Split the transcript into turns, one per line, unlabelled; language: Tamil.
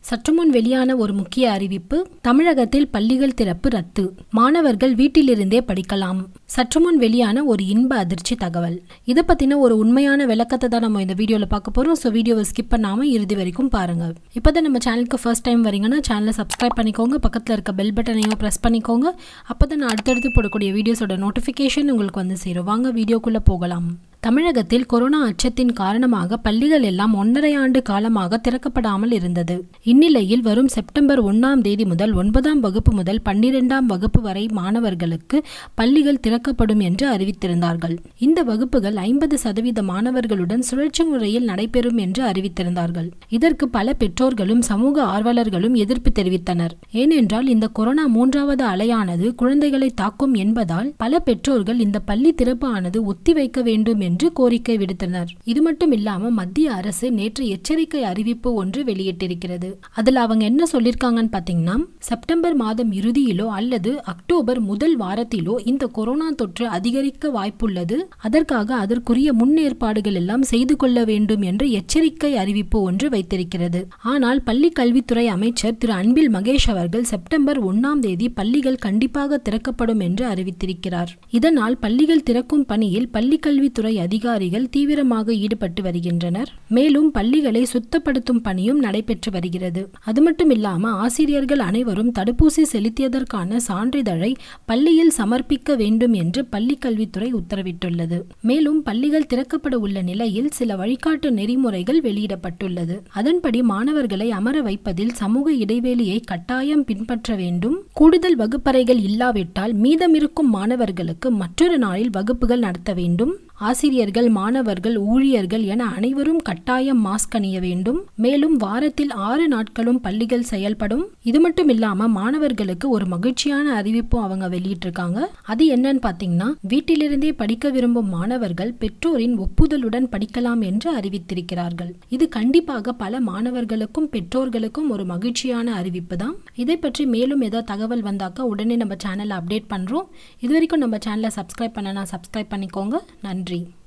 சற்றுமுன் வெளியான ஒரு முக்கிய அறிவிப்பு தமிழகத்தில் பள்ளிகள் திறப்பு ரத்து மாணவர்கள் வீட்டிலிருந்தே படிக்கலாம் சற்றுமுன் வெளியான ஒரு இன்ப அதிர்ச்சி தகவல் இதை பத்தின ஒரு உண்மையான விளக்கத்தை தான் நம்ம இந்த வீடியோல பார்க்க போறோம் ஸோ வீடியோவை ஸ்கிப் பண்ணாம இறுதி வரைக்கும் பாருங்க இப்போதான் நம்ம சேனலுக்கு ஃபர்ஸ்ட் டைம் வரீங்கன்னா சேனலை சப்ஸ்கிரைப் பண்ணிக்கோங்க பக்கத்தில் இருக்க பெல் பட்டனையும் ப்ரெஸ் பண்ணிக்கோங்க அப்பதான் நான் அடுத்தடுத்து போடக்கூடிய வீடியோஸோட நோட்டிஃபிகேஷன் உங்களுக்கு வந்து சேரும் வாங்க வீடியோக்குள்ள போகலாம் தமிழகத்தில் கொரோனா அச்சத்தின் காரணமாக பள்ளிகள் எல்லாம் ஒன்றரை ஆண்டு காலமாக திறக்கப்படாமல் இருந்தது இந்நிலையில் வரும் செப்டம்பர் ஒன்னாம் தேதி முதல் ஒன்பதாம் வகுப்பு முதல் பன்னிரெண்டாம் வகுப்பு வரை மாணவர்களுக்கு பள்ளிகள் திறக்கப்படும் என்று அறிவித்திருந்தார்கள் இந்த வகுப்புகள் ஐம்பது சதவீத மாணவர்களுடன் சுழற்சி முறையில் நடைபெறும் என்று அறிவித்திருந்தார்கள் இதற்கு பல பெற்றோர்களும் சமூக ஆர்வலர்களும் எதிர்ப்பு தெரிவித்தனர் ஏனென்றால் இந்த கொரோனா மூன்றாவது அலையானது குழந்தைகளை தாக்கும் என்பதால் பல பெற்றோர்கள் இந்த பள்ளி திறப்பு ஆனது ஒத்திவைக்க வேண்டும் என்று கோரிக்கை விடுத்தனர் இது மட்டும் இல்லாம மத்திய அரசு நேற்று எச்சரிக்கை அறிவிப்பு ஒன்று வெளியிட்டிருக்கிறது அதுல அவங்க என்ன சொல்லிருக்காங்கன்னு பாத்தீங்கன்னா செப்டம்பர் மாதம் இறுதியிலோ அல்லது அக்டோபர் முதல் வாரத்திலோ இந்த கொரோனா தொற்று அதிகரிக்க வாய்ப்புள்ளது அதற்காக அதற்குரிய முன்னேற்பாடுகள் எல்லாம் செய்து கொள்ள வேண்டும் என்று எச்சரிக்கை அறிவிப்பு ஒன்று வைத்திருக்கிறது ஆனால் பள்ளி கல்வித்துறை அமைச்சர் திரு அன்பில் மகேஷ் அவர்கள் செப்டம்பர் ஒன்னாம் தேதி பள்ளிகள் கண்டிப்பாக திறக்கப்படும் என்று அறிவித்திருக்கிறார் இதனால் பள்ளிகள் திறக்கும் பணியில் பள்ளி கல்வித்துறை அதிகாரிகள் தீவிரமாக ஈடுபட்டு வருகின்றனர் மேலும் பள்ளிகளை சுத்தப்படுத்தும் பணியும் நடைபெற்று வருகிறது அது மட்டும் இல்லாம ஆசிரியர்கள் அனைவரும் தடுப்பூசி செலுத்தியதற்கான சான்றிதழை பள்ளியில் சமர்ப்பிக்க வேண்டும் என்று பள்ளி கல்வித்துறை உத்தரவிட்டுள்ளது மேலும் பள்ளிகள் திறக்கப்பட உள்ள நிலையில் சில வழிகாட்டு நெறிமுறைகள் வெளியிடப்பட்டுள்ளது அதன்படி மாணவர்களை அமர வைப்பதில் சமூக இடைவெளியை கட்டாயம் பின்பற்ற வேண்டும் கூடுதல் வகுப்பறைகள் இல்லாவிட்டால் மீதமிருக்கும் மாணவர்களுக்கு மற்றொரு நாளில் வகுப்புகள் நடத்த வேண்டும் ஆசிரியர்கள் மாணவர்கள் ஊழியர்கள் என அனைவரும் கட்டாயம் மாஸ்க் அணிய வேண்டும் மேலும் வாரத்தில் ஆறு நாட்களும் பள்ளிகள் செயல்படும் இது மட்டும் இல்லாம மாணவர்களுக்கு ஒரு மகிழ்ச்சியான அறிவிப்பும் அவங்க வெளியிட்டிருக்காங்க அது என்னன்னு பாத்தீங்கன்னா வீட்டிலிருந்தே படிக்க விரும்பும் மாணவர்கள் பெற்றோரின் ஒப்புதலுடன் படிக்கலாம் என்று அறிவித்திருக்கிறார்கள் இது கண்டிப்பாக பல மாணவர்களுக்கும் பெற்றோர்களுக்கும் ஒரு மகிழ்ச்சியான அறிவிப்பு தான் இதை பற்றி மேலும் ஏதாவது தகவல் வந்தாக்கா உடனே நம்ம சேனலை அப்டேட் பண்றோம் இது வரைக்கும் நம்ம சேனலை சப்ஸ்கிரைப் பண்ணனா சப்ஸ்கிரைப் பண்ணிக்கோங்க நன்றி